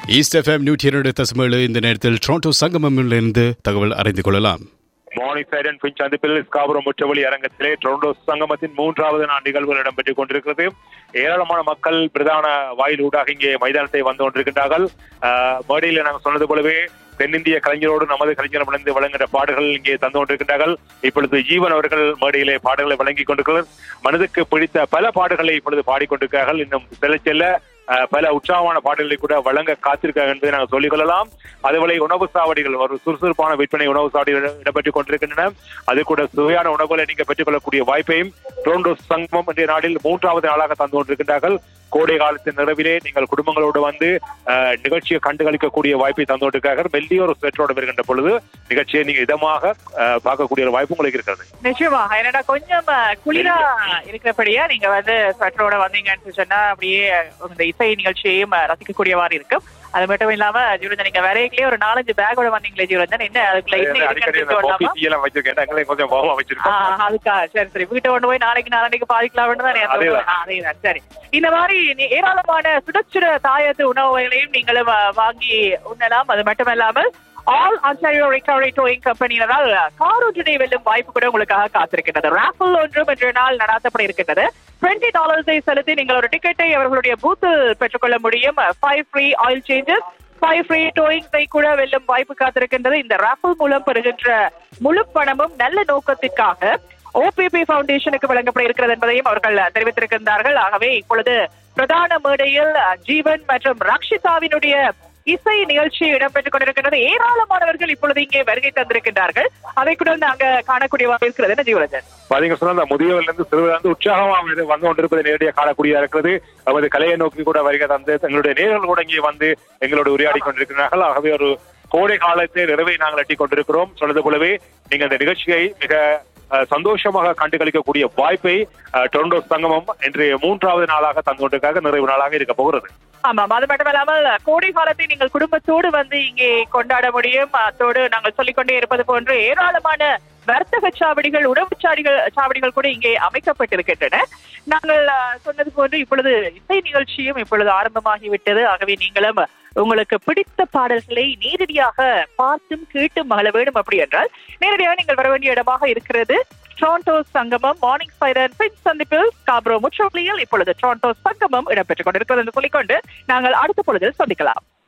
East FM நூற்றி இரண்டு தசமேழு இந்த நேரத்தில் டொரண்டோ சங்கமமிலிருந்து தகவல் அறிந்து கொள்ளலாம் மார்னிங் சைடன் பின் சந்திப்பில் ஸ்காபுரம் முற்றவழி அரங்கத்திலே டொரண்டோ சங்கமத்தின் மூன்றாவது நாள் நிகழ்வுகள் இடம்பெற்றுக் கொண்டிருக்கிறது ஏராளமான மக்கள் பிரதான வாயில் ஊடாக இங்கே மைதானத்தை வந்து கொண்டிருக்கின்றார்கள் ஆஹ், மேடையில் நாங்கள் சொன்னது போலவே தென்னிந்திய கலைஞரோடு நமது கலைஞர் இணைந்து வழங்குகிற பாடல்கள் இங்கே தந்து கொண்டிருக்கின்றார்கள் இப்பொழுது ஜீவன் அவர்கள் மேடையிலே பாடல்களை வழங்கிக் கொண்டிருக்கிறார் மனதுக்கு பிடித்த பல பாடல்களை இப்பொழுது பாடிக்கொண்டிருக்கிறார்கள் இன்னும் செல்ல செல்ல அஹ், பல உற்சாகமான பாடல்களை கூட வழங்க காத்திருக்காங்க என்பதை நாங்கள் சொல்லிக் கொள்ளலாம் அதுபோல உணவு சாவடிகள் ஒரு சுறுசுறுப்பான விற்பனை உணவு சாவடிகள் இடம்பெற்றுக் கொண்டிருக்கின்றன அது கூட சுவையான உணவுகளை நீங்க பெற்றுக்கொள்ளக்கூடிய வாய்ப்பையும் டொரண்டோ சங்கமம் என்ற நாளில் மூன்றாவது நாளாக தந்து கொண்டிருக்கின்றார்கள் கோடை காலத்தின் நிறைவிலே நீங்கள் குடும்பங்களோடு வந்து அஹ், நிகழ்ச்சியை கண்டுகளிக்கக்கூடிய வாய்ப்பை தந்து கொண்டிருக்கிறார்கள் மெல்லியோர் ஸ்வெட்டரோடு வருகின்ற பொழுது நிகழ்ச்சியை நீங்க இதமாக அஹ், பார்க்கக்கூடிய ஒரு வாய்ப்பு உங்களுக்கு இருக்கிறது நிச்சயமாக என்னடா கொஞ்சம் அஹ், குளிரா இருக்கிறபடியா நீங்க வந்து ஸ்வெட்டரோட வந்தீங்கன்னு சொன்னா அப்படியே இந்த இசை நிகழ்ச்சியையும் அஹ், ரசிக்கக்கூடியவாறு இருக்கும் அது மட்டும் இல்லாம ஜீவரஞ்சன் நீங்க வரையிலே ஒரு நாலஞ்சு பேக்கோட வந்தீங்களே ஜீவரஞ்சன் என்ன அதுக்குள்ள என்ன அடிக்கடி இருக்குன்னு இந்த காபி சொல்லலாமா டீ எல்லாம் வச்சிருக்கேன் எங்களை கொஞ்சம் கோபமா வச்சிருக்கோம் ஆஹ் அதுக்கா சரி சரி வீட்டை கொண்டு போய் நாளைக்கு நாளைக்கு பாதிக்கலாம்னு தானே அந்த அதேதான். ஆ, அதேதான் சரி இந்த மாதிரி நீ- ஏராளமான சுடச்சுட தாயத்து உணவு வகைகளையும் நீங்களும் அஹ், வாங்கி உண்ணலாம் அது மட்டுமல்லாமல் ஆல் ஆன்சாரியோ ரெக்கவரி டோயிங் கம்பெனியினரால் கார் ஒன்றினை வெல்லும் வாய்ப்பு கூட உங்களுக்காக காத்திருக்கின்றது ராஃபல் ஒன்றும் இன்றைய நாள் நடாத்தப்பட இருக்கின்றது டுவெண்ட்டி டாலர்ஸை செலுத்தி நீங்கள் ஒரு டிக்கெட்டை அவர்களுடைய பூத்தில் பெற்றுக்கொள்ள முடியும் five free oil changes five free டோயிங்ஸை கூட வெல்லும் வாய்ப்பு காத்திருக்கின்றது இந்த ராஃபல் மூலம் பெறுகின்ற முழு பணமும் நல்ல நோக்கத்திற்காக ஓபிபி ஃபவுண்டேஷனுக்கு வழங்கப்பட இருக்கிறது என்பதையும் அவர்கள் தெரிவித்திருக்கின்றார்கள் ஆகவே இப்பொழுது பிரதான மேடையில் ஜீவன் மற்றும் ரக்ஷிதாவினுடைய இசை நிகழ்ச்சி இடம்பெற்றுக் கொண்டிருக்கின்றது ஏராளமானவர்கள் இப்பொழுது இங்கே வருகை தந்திருக்கின்றார்கள் அதை கூட நாங்க காணக்கூடியவாக இருக்கிறது என்ன ஜீவரஞ்சன் பாத்தீங்க சொன்னா அந்த முதியவர்ல இருந்து சிறுவர் வந்து உற்சாகமா வந்து வந்து கொண்டிருப்பதை நேரடியாக காணக்கூடியதா இருக்கிறது நமது கலையை நோக்கி கூட வருகை தந்து எங்களுடைய நேர்கள் கூட இங்கே வந்து எங்களோடு உரையாடி கொண்டிருக்கிறார்கள் ஆகவே ஒரு கோடை காலத்தை நிறைவை நாங்கள் எட்டி கொண்டிருக்கிறோம் சொன்னது போலவே நீங்க அந்த நிகழ்ச்சியை மிக அஹ், சந்தோஷமாக கண்டுகளிக்கக்கூடிய வாய்ப்பை அஹ், டொரண்டோ சங்கமம் இன்றைய மூன்றாவது நாளாக தந்து கொண்டிருக்காக நிறைவு நாளாக இருக்க போகிறது ஆமாம் அது மட்டுமல்லாமல் கோடை காலத்தை நீங்கள் குடும்பத்தோடு வந்து இங்கே கொண்டாட முடியும் அத்தோடு நாங்கள் சொல்லிக்கொண்டே இருப்பது போன்று ஏராளமான வர்த்தக சாவடிகள் உணவு சாடிகள் சாவடிகள் கூட இங்கே அமைக்கப்பட்டிருக்கின்றன நாங்கள் அஹ், சொன்னது போன்று இப்பொழுது இசை நிகழ்ச்சியும் இப்பொழுது ஆரம்பமாகிவிட்டது ஆகவே நீங்களும் உங்களுக்கு பிடித்த பாடல்களை நேரடியாக பார்த்தும் கேட்டும் மகள வேண்டும் அப்படி என்றால் நேரடியாக நீங்கள் வர வேண்டிய இடமாக இருக்கிறது டொரண்டோ சங்கமம் மார்னிங் சைரன் பின் சந்திப்பில் காப்ரோ முற்றோலியில் இப்பொழுது டொரண்டோ சங்கமம் இடம்பெற்றுக் கொண்டிருக்கிறது என்று சொல்லிக்கொண்டு நாங்கள் அடுத்த பொழுதில் சந்திக்கலாம்